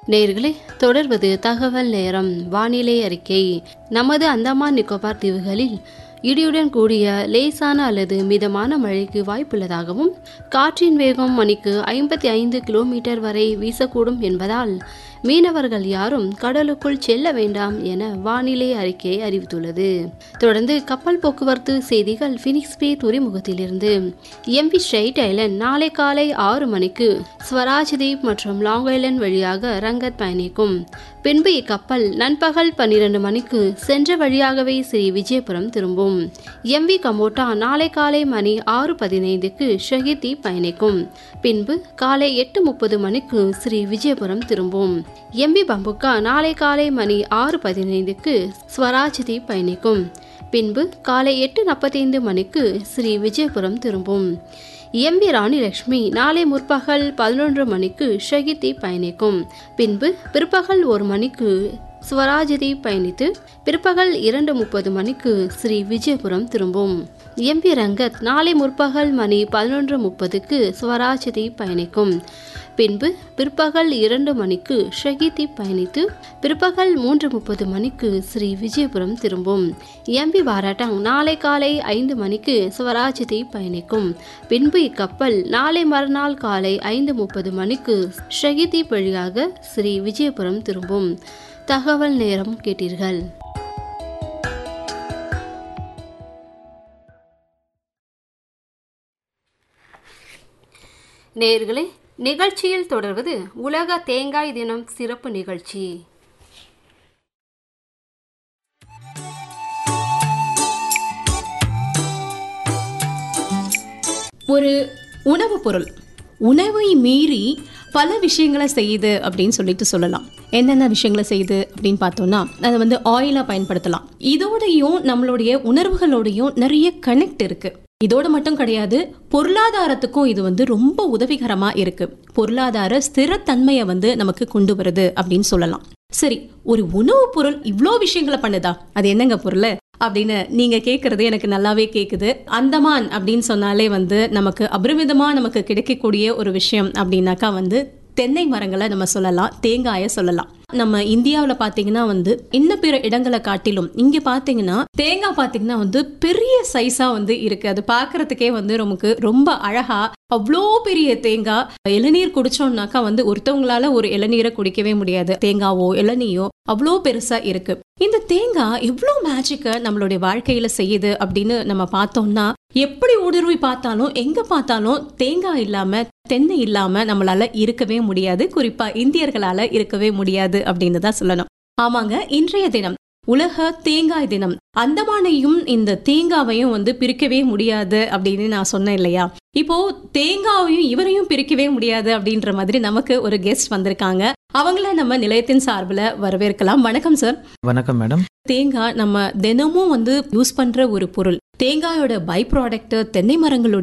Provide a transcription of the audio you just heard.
நேர்களே தொடர்வது தகவல் நேரம் வானிலை அறிக்கை நமது அந்தமான் நிக்கோபார் தீவுகளில் இடியுடன் கூடிய லேசான அல்லது மிதமான மழைக்கு வாய்ப்புள்ளதாகவும் காற்றின் வேகம் மணிக்கு ஐம்பத்தி ஐந்து கிலோமீட்டர் வரை வீசக்கூடும் என்பதால் மீனவர்கள் யாரும் கடலுக்குள் செல்ல வேண்டாம் என வானிலை அறிக்கை அறிவித்துள்ளது தொடர்ந்து கப்பல் போக்குவரத்து செய்திகள் பினிக்ஸ் பே துறைமுகத்திலிருந்து எம்பி ஸ்ட்ரைட் ஐலண்ட் நாளை காலை ஆறு மணிக்கு ஸ்வராஜ் தீப் மற்றும் லாங் ஐலண்ட் வழியாக ரங்கத் பயணிக்கும் பின்பு இக்கப்பல் நண்பகல் பன்னிரண்டு மணிக்கு சென்ற வழியாகவே ஸ்ரீ விஜயபுரம் திரும்பும் எம்வி கமோட்டா நாளை காலை மணி ஆறு பதினைந்துக்கு ஷஹீத் தீப் பயணிக்கும் பின்பு காலை எட்டு முப்பது மணிக்கு ஸ்ரீ விஜயபுரம் திரும்பும் எம்பி பம்புக்கா நாளை காலை மணி ஆறு பதினைந்துக்கு ஸ்வராஜ் தீப் பயணிக்கும் பின்பு காலை எட்டு நாற்பத்தைந்து மணிக்கு ஸ்ரீ விஜயபுரம் திரும்பும் எம்பி ராணி லட்சுமி நாளை முற்பகல் பதினொன்று மணிக்கு ஷகித்தி பயணிக்கும் பின்பு பிற்பகல் ஒரு மணிக்கு ஸ்வராஜதி பயணித்து பிற்பகல் இரண்டு முப்பது மணிக்கு ஸ்ரீ விஜயபுரம் திரும்பும் எம்பி ரங்கத் நாளை முற்பகல் மணி பதினொன்று முப்பதுக்கு ஸ்வராஜதி பயணிக்கும் பின்பு பிற்பகல் இரண்டு மணிக்கு ஷகித்தி பயணித்து பிற்பகல் மூன்று முப்பது மணிக்கு ஸ்ரீ விஜயபுரம் திரும்பும் எம்பி பாராட்டங் நாளை காலை ஐந்து மணிக்கு ஸ்வராஜதி பயணிக்கும் பின்பு இக்கப்பல் நாளை மறுநாள் காலை ஐந்து முப்பது மணிக்கு ஷகிதி வழியாக ஸ்ரீ விஜயபுரம் திரும்பும் தகவல் நேரம் கேட்டீர்கள் நேர்களே நிகழ்ச்சியில் தொடர்வது உலக தேங்காய் தினம் சிறப்பு நிகழ்ச்சி ஒரு உணவுப் பொருள் உணவை மீறி பல விஷயங்களை செய்யுது அப்படின்னு சொல்லிட்டு சொல்லலாம் என்னென்ன விஷயங்களை செய்யுது அப்படின்னு பார்த்தோம்னா அதை வந்து ஆயிலாக பயன்படுத்தலாம் இதோடையும் நம்மளுடைய உணர்வுகளோடையும் நிறைய கனெக்ட் இருக்கு இதோட மட்டும் கிடையாது பொருளாதாரத்துக்கும் இது வந்து ரொம்ப உதவிகரமா இருக்கு பொருளாதார ஸ்திரத்தன்மையை வந்து நமக்கு கொண்டு வருது அப்படின்னு சொல்லலாம் சரி ஒரு உணவுப் பொருள் இவ்வளோ விஷயங்களை பண்ணுதா அது என்னங்க பொருள் அப்படின்னு நீங்க கேக்குறது எனக்கு நல்லாவே கேக்குது அந்தமான் அப்படின்னு சொன்னாலே வந்து நமக்கு அபரிமிதமா நமக்கு கிடைக்கக்கூடிய ஒரு விஷயம் அப்படின்னாக்கா வந்து தென்னை மரங்களை நம்ம சொல்லலாம் தேங்காயை சொல்லலாம் நம்ம இந்தியாவில் பார்த்தீங்கன்னா வந்து இன்ன பிற இடங்களை காட்டிலும் இங்கே பார்த்தீங்கன்னா தேங்காய் பார்த்தீங்கன்னா வந்து பெரிய சைஸா வந்து இருக்கு அது பார்க்கறதுக்கே வந்து நமக்கு ரொம்ப அழகா அவ்வளோ பெரிய தேங்காய் இளநீர் குடிச்சோம்னாக்கா வந்து ஒருத்தவங்களால ஒரு இளநீரை குடிக்கவே முடியாது தேங்காவோ இளநீயோ அவ்வளோ பெருசா இருக்கு இந்த தேங்காய் எவ்வளோ மேஜிக்கை நம்மளுடைய வாழ்க்கையில செய்யுது அப்படின்னு நம்ம பார்த்தோம்னா எப்படி ஊடுருவி பார்த்தாலும் எங்க பார்த்தாலும் தேங்காய் இல்லாம தென்னை இல்லாம நம்மளால இருக்கவே முடியாது குறிப்பா இந்தியர்களால இருக்கவே முடியாது அப்படின்னு தான் சொல்லணும் ஆமாங்க இன்றைய தினம் உலக தேங்காய் தினம் அந்தமானையும் இந்த தேங்காவையும் வந்து பிரிக்கவே முடியாது அப்படின்னு நான் சொன்னேன் இல்லையா இப்போ தேங்காவையும் இவரையும் பிரிக்கவே முடியாது அப்படின்ற மாதிரி நமக்கு ஒரு கெஸ்ட் வந்திருக்காங்க அவங்கள நம்ம நிலையத்தின் சார்பில் வரவேற்கலாம் வணக்கம் சார் வணக்கம் மேடம் தேங்காய் நம்ம தினமும் வந்து யூஸ் பண்ற ஒரு பொருள் தேங்காயோட பை ப்ராடக்ட் தென்னை மரங்களுடைய